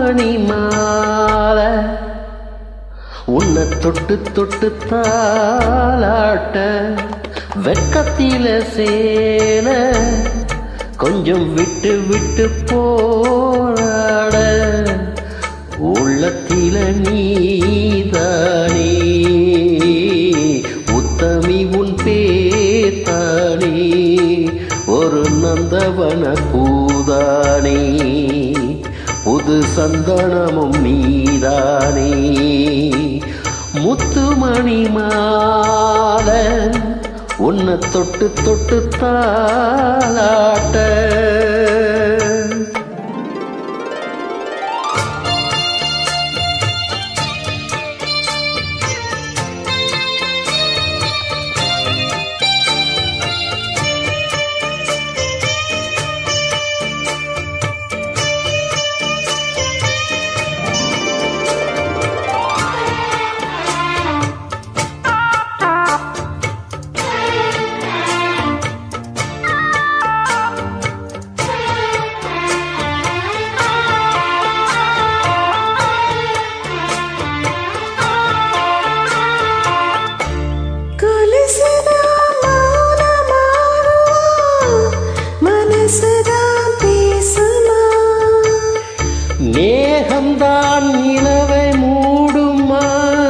மணி மாலை உன்னை தொட்டு தொட்டு தாளாட்ட வெக்கத்தில சேல கொஞ்சம் விட்டு விட்டு போராட உள்ளத்தில நீதானே உத்தமி உன் பேத்தானே ஒரு நந்தவன பூதானே புது சந்தனமும் நீதானே முத்துமணி மால உன்னை தொட்டு தொட்டு தாளாட்ட கொலுசுதான் மௌனமாகுமா, மனசுதான் பேசுமா மேகம்தான் நிலவை மூடுமா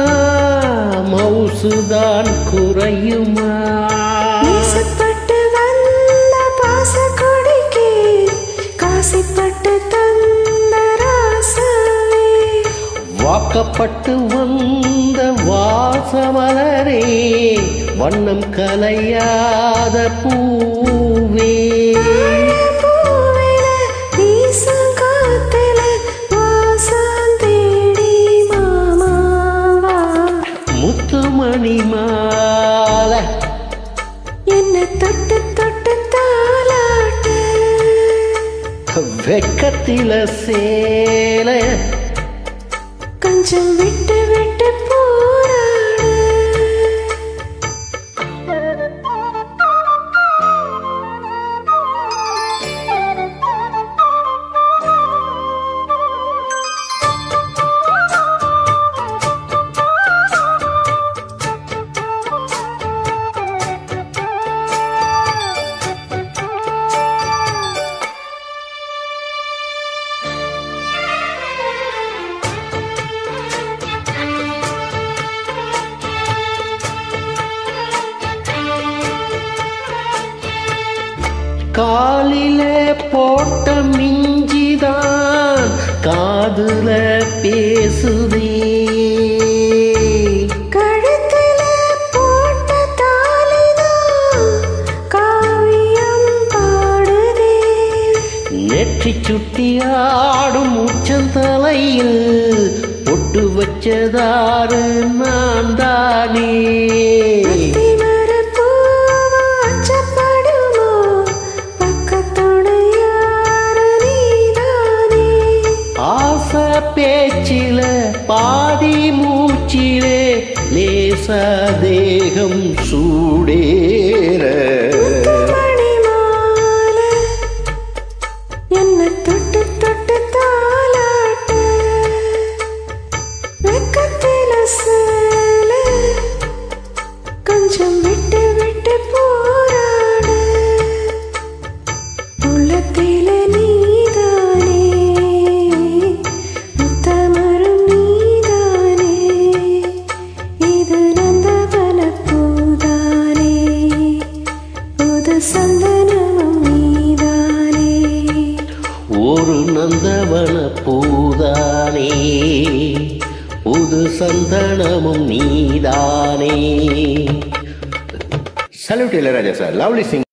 மவுசுதான் குறையுமா நேசப்பட்டு வந்த பாசக்கொடிக்கு காசிப்பட்டு தந்த ராசாவே வாக்கப்பட்டு வந்த வாசமலரே வண்ணம் கலையாத பூவே பூவில வீசும் காத்துல வாசம் தேடி மாமாவா முத்துமணி மாலை என்ன தொட்டு தொட்டு தாளாட்டு வெக்கத்தில சேல கொஞ்சம் விட்டு விட்டு போராடு காலிலே போட்ட மிஞ்சிதான் காதுல பேசுதே கழுத்துல போட்ட தாலிதான் காவியம் பாடுதே நெற்றி சுட்டி ஆடும் உச்சந்தலையில் பொட்டு வச்சதாறு நான் தானே அத்திமரப்பூவா அச்சப்படுமோ? பக்கத்தோடு யாரு நீதானே? ஆசை பேச்சில பாதி மூச்சிலே லேசா தேகம் சூடேற முத்துமணி மாலை என்னை தொட்டு தொட்டு தாலாட்ட வெக்கத்தில சேல கொஞ்சம் விட்டு விட்டு போராடு உள்ளத்தில நீதானே முத்தமரும் நீதானே இது நந்தவன பூதானே புது சந்தனமும் நீதானே ஒரு நந்தவன பூதானே புது சந்தனமும் நீதானே Salute Ilayaraja sir. Lovely singing.